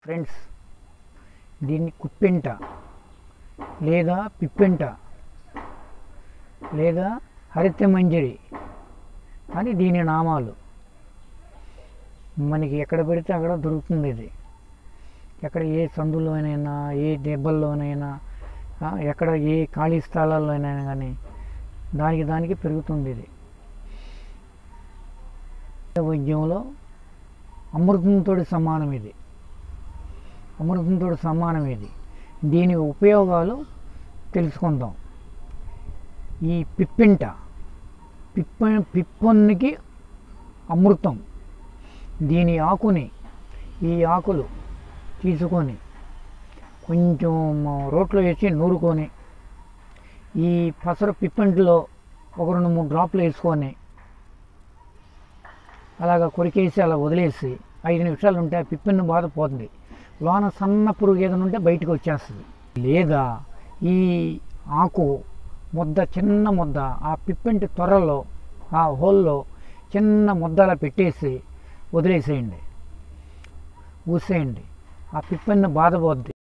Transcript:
friends దీన్ని కుప్పెంట లేదా పిప్పెంట లేదా హరిత మంజరి అని దీని నామాలు మనకి ఎక్కడ పెడితే అక్కడ దొరుకుతుంది ఇది ఎక్కడ ఏ సందులోనైనా ఏ దెబ్బల్లోనైనా ఆ, ఎక్కడ ఏ ఖాళీ స్థలాల్లోనైనా కానీ దానికి దానికి పెరుగుతుంది ఇది వైద్యంలో అమృతంతో సమానం ఇది అమృతంతో సమానం ఇది దీని ఉపయోగాలు తెలుసుకుందాం ఈ పిప్పింట పిప్ప పిప్పొన్నికి అమృతం దీని ఆకుని ఈ ఆకులు తీసుకొని కొంచెం రోట్లో వేసి నూరుకొని ఈ పసరు పిప్పంటిలో ఒక రెండు మూడు డ్రాప్లు వేసుకొని అలాగ కొరికేసి అలా వదిలేసి ఐదు నిమిషాలు ఉంటే ఆ పిప్పిని బాధ పోతుంది లోన సన్న పురుగు ఏదైనా ఉంటే బయటకు వచ్చేస్తుంది లేదా ఈ ఆకు ముద్ద చిన్న ముద్ద ఆ పిప్పింటి త్వరలో ఆ హోల్లో చిన్న ముద్ద అలా పెట్టేసి వదిలేసేయండి ఊసేయండి ఆ పిప్పన్ని బాధ పోద్ది